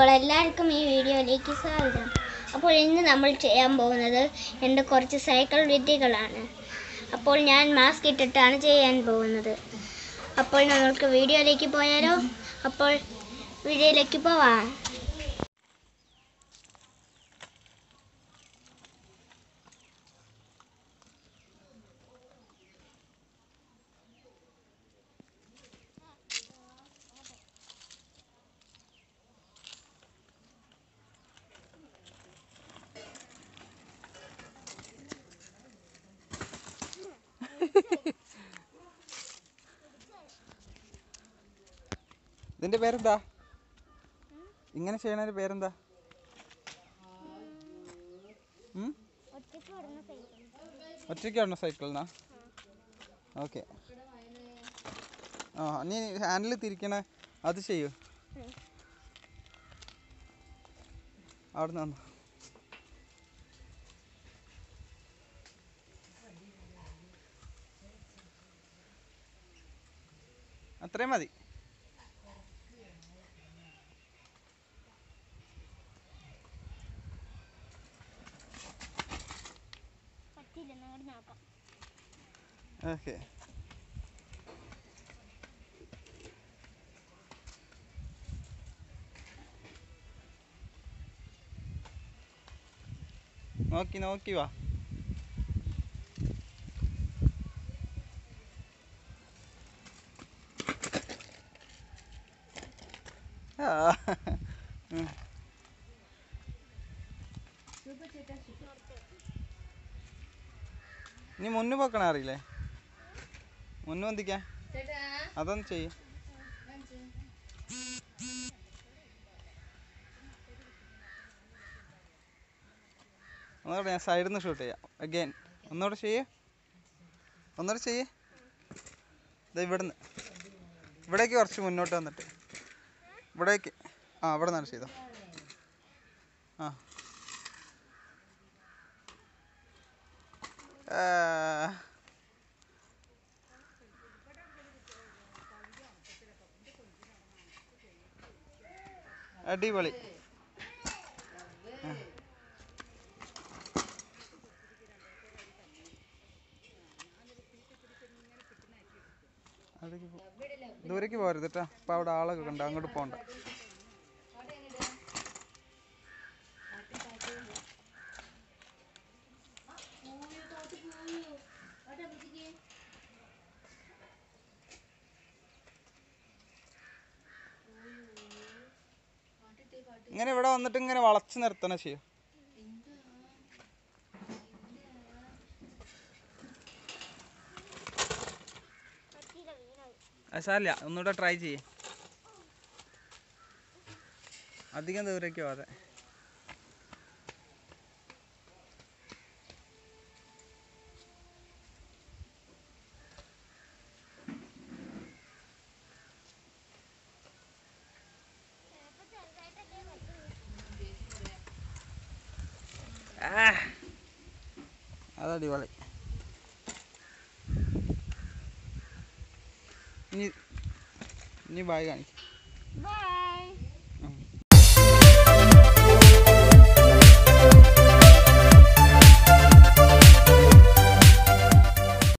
എല്ലാവർക്കും ഈ വീഡിയോയിലേക്ക് സ്വാഗതം അപ്പോൾ ഇന്ന് നമ്മൾ ചെയ്യാൻ പോകുന്നത് എൻ്റെ കുറച്ച് സൈക്കിൾ വിദ്യകളാണ് അപ്പോൾ ഞാൻ മാസ്ക് ഇട്ടിട്ടാണ് ചെയ്യാൻ പോകുന്നത് അപ്പോൾ നമ്മൾക്ക് വീഡിയോയിലേക്ക് പോയാലോ അപ്പോൾ വീഡിയോയിലേക്ക് പോവാം ഇതിന്റെ പേരെന്താ ഇങ്ങനെ ചെയ്യണതിന്റെ പേരെന്താ ഉം? ഒറ്റയ്ക്ക് ഓടണ സൈക്കിളിനാ ഓക്കെ ആ നീ ഹാൻഡിൽ തിരിക്കണ അത് ചെയ്യൂ അവിടെ നിന്ന് അത്രയും മതി ഓക്കെ നോക്കി നോക്കി വാ ആ. ഉം. നീ മുന്നു പോക്കണ അറിയില്ലേ മുന്നു വന്തിക്കാൻ അതൊന്ന് ചെയ്യ ഒന്നുകൂടെ ഞാൻ സൈഡിൽ നിന്ന് ഷൂട്ട് ചെയ്യാം അഗൈൻ ഒന്നുകൂടെ ചെയ്യേ ഒന്നുകൂടെ ചെയ്യേ ഇത് ഇവിടുന്ന് ഇവിടേക്ക് കുറച്ച് മുന്നോട്ട് വന്നിട്ട് ഇവിടേക്ക് ആ ഇവിടെ നിന്നാണ് ചെയ്തോ ആ ആ. അടിപൊളി ആ. അതിലേക്ക് പോ- ദൂരേക്ക് പോരുത് കേട്ടോ ഇപ്പം അവിടെ ആളൊക്കെ കണ്ടോ അങ്ങോട്ട് പോകണ്ട ഇങ്ങനെ ഇവിടെ വന്നിട്ട് ഇങ്ങനെ വളച്ച് നിർത്തണ ചെയ്യും അത് സാരില്ല ഒന്നുകൂടെ ട്രൈ ചെയ്യേ അധികം ദൂരേക്ക് പോകാതെ ആ. അതടിപൊളി ഇനി ഇനി ബായ് കാണിക്കും ബൈ